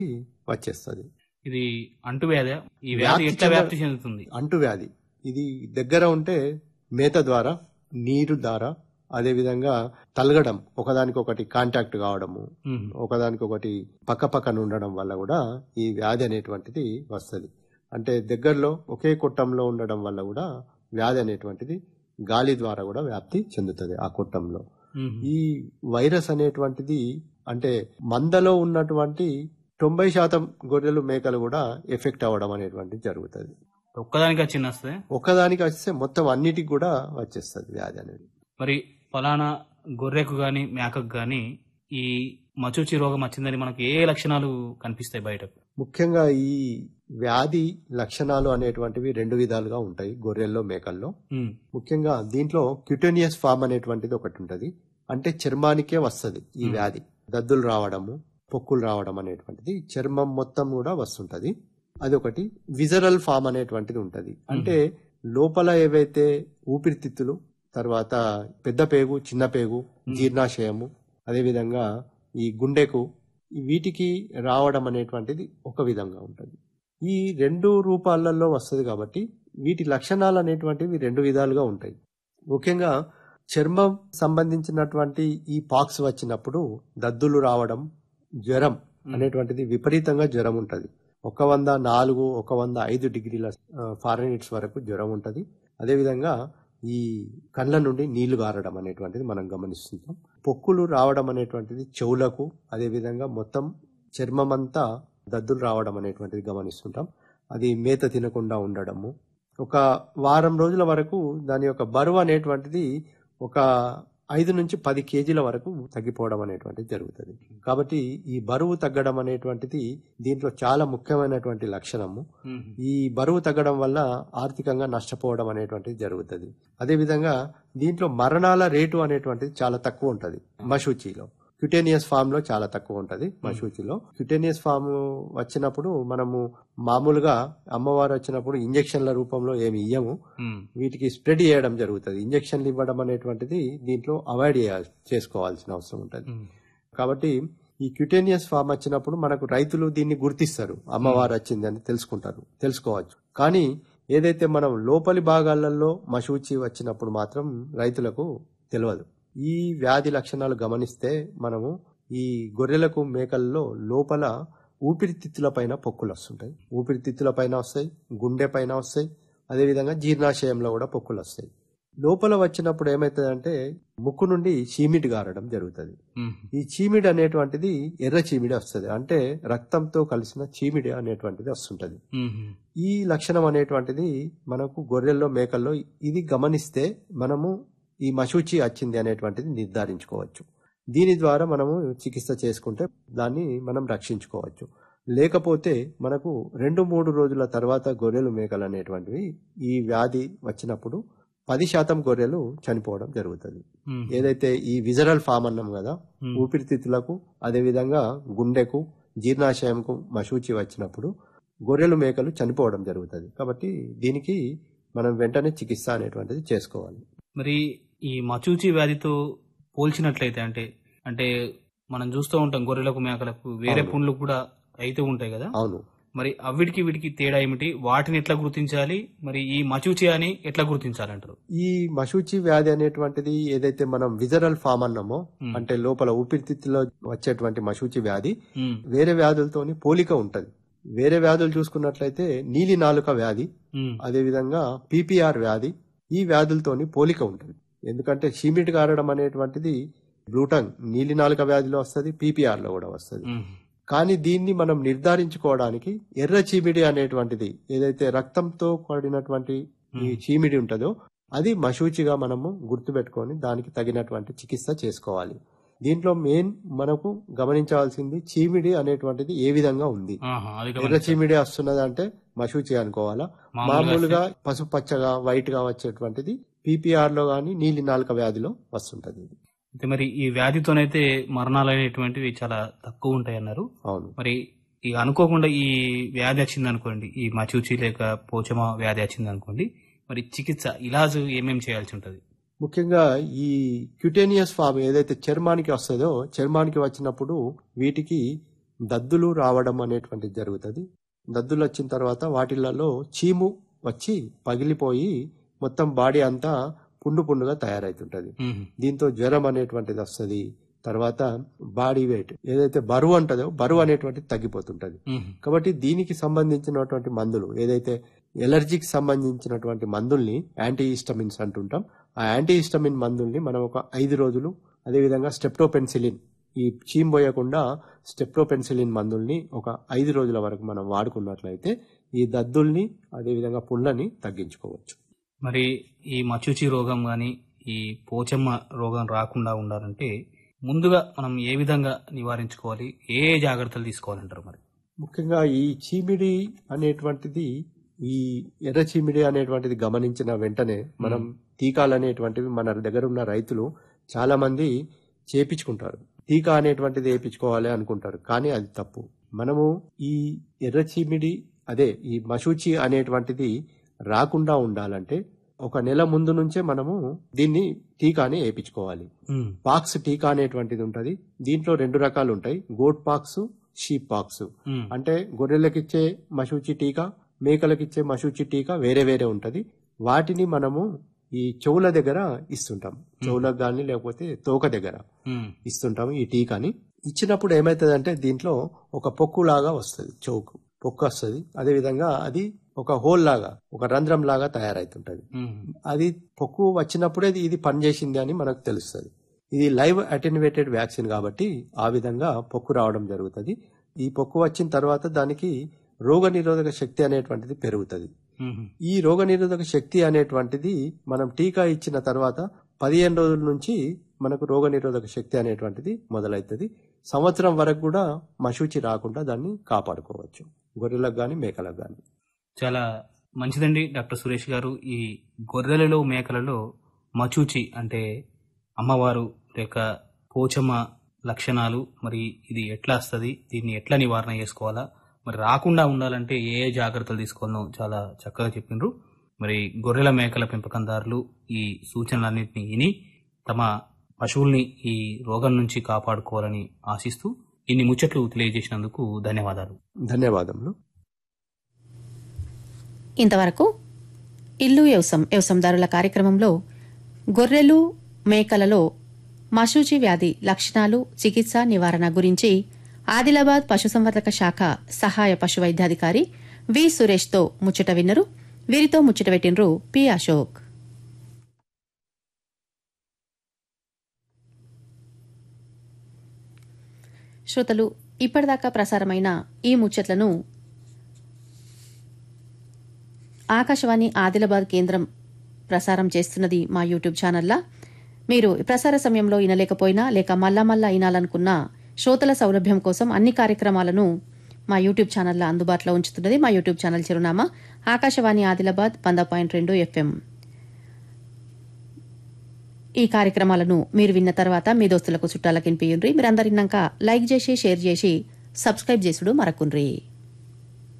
వచ్చేస్తుంది ఇది అంటువ్యాధి ఈ వ్యాధి వ్యాప్తి ఎట్లా చెంద- వ్యాప్తి చెందుతుంది అంటువ్యాధి ఇది దగ్గర ఉంటే మేత ద్వారా నీరు ద్వారా అదేవిధంగా తలగడం ఒకదానికొకటి కాంటాక్ట్ కావడము మ్మ్. ఒకదానికొకటి పక్క పక్కన ఉండడం వల్ల కూడా ఈ వ్యాధి అనేటువంటిది వస్తుంది అంటే దగ్గరలో ఒకే కుట్టంలో ఉండడం వల్ల కూడా వ్యాధి అనేటువంటిది గాలి ద్వారా కూడా వ్యాప్తి చెందుతుంది ఆ కుట్టంలో మ్మ్. ఈ వైరస్ అనేటువంటిది అంటే మందలో ఉన్నటువంటి తొంభై శాతం గొర్రెలు మేకలు కూడా ఎఫెక్ట్ అవ్వడం అనేటువంటిది జరుగుతుంది ఒక్కదానికి వచ్చింది వస్తే ఒక్కదానికి వస్తే మొత్తం అన్నిటికి కూడా వచ్చేస్తుంది వ్యాధి అనేది మరి ఫలానా గొర్రెకు గాని మేకకు గాని ఈ మచూచి రోగం వచ్చిందని మనకు ఏ లక్షణాలు కనిపిస్తాయి బయటకు ముఖ్యంగా ఈ వ్యాధి లక్షణాలు అనేటువంటివి రెండు విధాలుగా ఉంటాయి గొర్రెల్లో మేకల్లో మ్మ్. ముఖ్యంగా దీంట్లో క్యూటేనియస్ ఫామ్ అనేటువంటిది ఒకటి ఉంటది అంటే చర్మానికే వస్తుంది ఈ Hmm. వ్యాధి దద్దులు రావడము పొక్కులు రావడం అనేటువంటిది చర్మం మొత్తం కూడా వస్తుంటది అది ఒకటి విజరల్ ఫామ్ అనేటువంటిది ఉంటది అంటే లోపల ఏవైతే ఊపిరితిత్తులు తర్వాత పెద్ద పేగు చిన్న పేగు జీర్ణాశయము అదేవిధంగా ఈ గుండెకు ఈ వీటికి రావడం అనేటువంటిది ఒక విధంగా ఉంటుంది ఈ రెండు రూపాలలో వస్తుంది కాబట్టి వీటి లక్షణాలు అనేటువంటివి రెండు విధాలుగా ఉంటాయి ముఖ్యంగా చర్మం సంబంధించినటువంటి ఈ పాక్స్ వచ్చినప్పుడు దద్దులు రావడం జ్వరం అనేటువంటిది విపరీతంగా జ్వరం ఉంటుంది ఒక వంద నాలుగు ఒక వంద ఐదు డిగ్రీల ఫారెన్హీట్స్ వరకు జ్వరం ఉంటుంది అదేవిధంగా ఈ కళ్ళ నుండి నీళ్లు గారడం అనేటువంటిది మనం గమనిస్తుంటాం పొక్కులు రావడం అనేటువంటిది చెవులకు అదేవిధంగా మొత్తం చర్మం అంతా దద్దులు రావడం అనేటువంటిది గమనిస్తుంటాం అది మేత తినకుండా ఉండడము ఒక వారం రోజుల వరకు దాని యొక్క బరువు అనేటువంటిది ఒక ఐదు నుంచి పది కేజీల వరకు తగ్గిపోవడం అనేటువంటిది జరుగుతుంది కాబట్టి ఈ బరువు తగ్గడం అనేటువంటిది దీంట్లో చాలా ముఖ్యమైనటువంటి లక్షణము మ్మ్. ఈ బరువు తగ్గడం వల్ల ఆర్థికంగా నష్టపోవడం అనేటువంటిది జరుగుతుంది అదేవిధంగా దీంట్లో మరణాల రేటు అనేటువంటిది చాలా తక్కువ ఉంటది మషూచిలో క్యుటేనియస్ ఫామ్ లో చాలా తక్కువ ఉంటది మషూచిలో క్యుటేనియస్ ఫామ్ వచ్చినప్పుడు మనము మామూలుగా అమ్మవారు వచ్చినప్పుడు ఇంజెక్షన్ల రూపంలో ఏమి ఇయ్యము మ్మ్. వీటికి స్ప్రెడ్ చేయడం జరుగుతుంది ఇంజెక్షన్లు ఇవ్వడం అనేటువంటిది దీంట్లో అవాయిడ్ చేసుకోవాల్సిన అవసరం ఉంటుంది మ్మ్. కాబట్టి ఈ క్యూటేనియస్ ఫామ్ వచ్చినప్పుడు మనకు రైతులు దీన్ని గుర్తిస్తారు అమ్మవారు వచ్చింది అని తెలుసుకుంటారు తెలుసుకోవచ్చు కానీ ఏదైతే మనం లోపలి భాగాలలో మశూచి వచ్చినప్పుడు మాత్రం రైతులకు తెలియదు ఈ వ్యాధి లక్షణాలు గమనిస్తే మనము ఈ గొర్రెలకు మేకల్లో లోపల ఊపిరితిత్తుల పైన పొక్కులు వస్తుంటాయి ఊపిరితిత్తుల పైన వస్తాయి గుండె పైన వస్తాయి అదేవిధంగా జీర్ణాశయంలో కూడా పొక్కులు వస్తాయి లోపల వచ్చినప్పుడు ఏమవుతుందంటే ముక్కు నుండి చీమిడి గారడం జరుగుతుంది మ్మ్. ఈ చీమిడి అనేటువంటిది ఎర్ర చీమిడి వస్తుంది అంటే రక్తంతో కలిసిన చీమిడి అనేటువంటిది వస్తుంటది మ్మ్. ఈ లక్షణం అనేటువంటిది మనకు గొర్రెల్లో మేకల్లో ఇది గమనిస్తే మనము ఈ మశూచి వచ్చింది అనేటువంటిది నిర్ధారించుకోవచ్చు దీని ద్వారా మనము చికిత్స చేసుకుంటే దాన్ని మనం రక్షించుకోవచ్చు లేకపోతే మనకు రెండు మూడు రోజుల తర్వాత గొర్రెలు మేకలు అనేటువంటివి ఈ వ్యాధి వచ్చినప్పుడు పది శాతం గొర్రెలు చనిపోవడం జరుగుతుంది మ్మ్. ఏదైతే ఈ విజరల్ ఫామ్ అన్నాం కదా మ్మ్. ఊపిరితిత్తులకు అదేవిధంగా గుండెకు జీర్ణాశయంకు మశూచి వచ్చినప్పుడు గొర్రెలు మేకలు చనిపోవడం జరుగుతుంది కాబట్టి దీనికి మనం వెంటనే చికిత్స అనేటువంటిది చేసుకోవాలి మరి ఈ మచూచి వ్యాధితో పోల్చినట్లయితే అంటే అంటే మనం చూస్తూ ఉంటాం గొర్రెలకు మేకలకు వేరే అవును. పుండ్లు కూడా అయితే ఉంటాయి కదా అవును మరి అవిటికి వీటికి తేడా ఏమిటి వాటిని ఎట్లా గుర్తించాలి మరి ఈ మచూచి అని ఎట్లా గుర్తించాలంటారు ఈ మశూచి వ్యాధి అనేటువంటిది ఏదైతే మనం విజరల్ ఫామ్ అన్నామో మ్మ్. అంటే లోపల ఊపిరితిత్తులో వచ్చేటువంటి మశూచి వ్యాధి మ్మ్. వేరే వ్యాధులతోని పోలిక ఉంటది వేరే వ్యాధులు చూసుకున్నట్లయితే నీలి నాలుక వ్యాధి మ్మ్. అదేవిధంగా పీపీఆర్ వ్యాధి ఈ వ్యాధులతోని పోలిక ఉంటుంది ఎందుకంటే చీమిటి గారడం అనేటువంటిది బ్లూటంగ్ నీలి నాలుక వ్యాధిలో వస్తుంది పీపీఆర్ లో కూడా వస్తుంది మ్మ్. కానీ దీన్ని మనం నిర్ధారించుకోవడానికి ఎర్ర చీమిడి అనేటువంటిది ఏదైతే రక్తంతో కూడినటువంటి ఈ చీమిడి ఉంటుందో అది మశూచిగా మనము గుర్తుపెట్టుకొని దానికి తగినటువంటి చికిత్స చేసుకోవాలి దీంట్లో మెయిన్ మనకు గమనించాల్సింది చీమిడి అనేటువంటిది ఏ విధంగా ఉంది ఆహా, అది ఎర్ర గమనించాలి. చీమిడి వస్తున్నది అంటే మశూచి అనుకోవాలా మామూలుగా మామూలుగా పసుపు పచ్చగా వైట్ గా వచ్చేటువంటిది పీపీఆర్ లో గాని నీలి నాలుక వ్యాధిలో వస్తుంటది ఇది. అయితే మరి ఈ వ్యాధితోనైతే మరణాలు అనేటువంటివి చాలా తక్కువ ఉంటాయి అన్నారు అవును మరి ఇక అనుకోకుండా ఈ వ్యాధి వచ్చింది అనుకోండి ఈ మచూచి లేక పోచమ వ్యాధి వచ్చింది అనుకోండి మరి చికిత్స ఇలాజ్ ఏమేమి చేయాల్సి ఉంటది ముఖ్యంగా ఈ క్యూటేనియస్ ఫామ్ ఏదైతే చర్మానికి వస్తుందో చర్మానికి వచ్చినప్పుడు వీటికి దద్దులు రావడం అనేటువంటిది జరుగుతుంది దద్దులు వచ్చిన తర్వాత వాటిలలో చీము వచ్చి పగిలిపోయి మొత్తం బాడీ అంతా పుండు పుండుగా తయారైతుంటది మ్మ్. దీంతో జ్వరం అనేటువంటిది వస్తుంది తర్వాత బాడీ వెయిట్ ఏదైతే బరువు అంటదో బరువు అనేటువంటిది తగ్గిపోతుంటది మ్మ్. కాబట్టి దీనికి సంబంధించినటువంటి మందులు ఏదైతే ఎలర్జీకి సంబంధించినటువంటి మందుల్ని యాంటీ హిస్టమిన్స్ అంటుంటాం ఆ యాంటీ హిస్టమిన్ మందుల్ని మనం ఒక ఐదు రోజులు అదేవిధంగా స్టెప్టోపెన్సిలిన్ ఈ చీమ్ పోయకుండా స్టెప్టోపెన్సిలిన్ మందుల్ని ఒక ఐదు రోజుల వరకు మనం వాడుకున్నట్లయితే ఈ దద్దుల్ని అదేవిధంగా పుండ్లని తగ్గించుకోవచ్చు మరి ఈ మచూచి రోగం గాని ఈ పోచమ్మ రోగం రాకుండా ఉండాలంటే ముందుగా మనం ఏ విధంగా నివారించుకోవాలి ఏ ఏ జాగ్రత్తలు తీసుకోవాలంటారు మరి ముఖ్యంగా ఈ చీమిడి అనేటువంటిది ఈ ఎర్ర చీమిడి అనేటువంటిది గమనించిన వెంటనే మనం టీకాలు అనేటువంటివి మన దగ్గర ఉన్న రైతులు చాలా మంది చేపించుకుంటారు టీకా అనేటువంటిది వేయించుకోవాలి అనుకుంటారు కానీ అది తప్పు మనము ఈ ఎర్ర చీమిడి అదే ఈ మశూచి అనేటువంటిది రాకుండా ఉండాలంటే ఒక నెల ముందు నుంచే మనము దీన్ని టీకాని వేయించుకోవాలి మ్మ్. పాక్స్ టీకా అనేటువంటిది ఉంటది దీంట్లో రెండు రకాలు ఉంటాయి గోట్ పాక్స్ షీప్ పాక్స్ మ్మ్. అంటే గొర్రెలకిచ్చే మశూచి టీకా మేకలకిచ్చే మశూచి టీకా వేరే వేరే ఉంటది వాటిని మనము ఈ చెవుల దగ్గర ఇస్తుంటాం చెవులకు గాని లేకపోతే తోక దగ్గర మ్మ్. ఇస్తుంటాం ఈ టీకాని ఇచ్చినప్పుడు ఏమైతుందంటే దీంట్లో ఒక పొక్కు లాగా వస్తుంది చెవుకు పొక్కు వస్తుంది అదేవిధంగా అది ఒక హోల్ లాగా ఒక రంధ్రం లాగా తయారైతుంటది మ్మ్. అది పొక్కు వచ్చినప్పుడే ఇది- ఇది పనిచేసింది అని మనకు తెలుస్తుంది ఇది లైవ్ అటెన్యువేటెడ్ వ్యాక్సిన్ కాబట్టి ఆ విధంగా పొక్కు రావడం జరుగుతుంది ఈ పొక్కు వచ్చిన తర్వాత దానికి రోగ నిరోధక శక్తి అనేటువంటిది పెరుగుతుంది మ్మ్. ఈ రోగ నిరోధక శక్తి అనేటువంటిది మనం టీకా ఇచ్చిన తర్వాత పదిహేను రోజుల నుంచి మనకు రోగ నిరోధక శక్తి అనేటువంటిది మొదలవుతుంది సంవత్సరం వరకు కూడా మశూచి రాకుండా దాన్ని కాపాడుకోవచ్చు గొర్రెలకు గాని మేకలకు గాని చాలా మంచిదండి డాక్టర్ సురేష్ గారు ఈ గొర్రెలలో మేకలలో మచూచి అంటే అమ్మవారు లేక పోచమ్మ లక్షణాలు మరి ఇది ఎట్లా వస్తుంది దీన్ని ఎట్లా నివారణ చేసుకోవాలా మరి రాకుండా ఉండాలంటే ఏ ఏ జాగ్రత్తలు తీసుకోవాలో చాలా చక్కగా చెప్పిండ్రు మరి గొర్రెల మేకల పెంపకందారులు ఈ సూచనలన్నింటినీ విని తమ పశువుల్ని ఈ రోగం నుంచి కాపాడుకోవాలని ఆశిస్తూ ఇన్ని ముచ్చట్లు తెలియజేసినందుకు ధన్యవాదాలు ధన్యవాదములు ఇంతవరకు ఇల్లు వ్యవసం వ్యవసందారుల కార్యక్రమంలో గొర్రెలు మేకలలో మశూచి వ్యాధి లక్షణాలు చికిత్స నివారణ గురించి ఆదిలాబాద్ పశుసంవర్ధక శాఖ సహాయ పశు వైద్యాధికారి వి సురేష్తో ముచ్చట విన్నరు వీరితో ముచ్చట పెట్టినరు పి అశోక్ శ్రోతలు ఇప్పటిదాకా ప్రసారమైన ఈ ముచ్చట్లను ఆకాశవాణి ఆదిలాబాద్ కేంద్రం ప్రసారం చేస్తున్నది మా యూట్యూబ్ ఛానల్లా మీరు ఈ ప్రసార సమయంలో వినలేకపోయినా లేక మళ్ళా మళ్ళా వినాలనుకున్న శ్రోతల సౌలభ్యం కోసం అన్ని కార్యక్రమాలను మా యూట్యూబ్ ఛానల్లో అందుబాటులో ఉంచుతున్నది మా యూట్యూబ్ ఛానల్ చిరునామా ఆకాశవాణి ఆదిలాబాద్ వంద పాయింట్ రెండు ఎఫ్ఎం ఈ కార్యక్రమాలను మీరు విన్న తర్వాత మీ దోస్తులకు చుట్టాలకు వినిపించండి మీరందరినాక లైక్ చేసి షేర్ చేసి సబ్స్క్రైబ్ చేసుడు మరకుండ్రి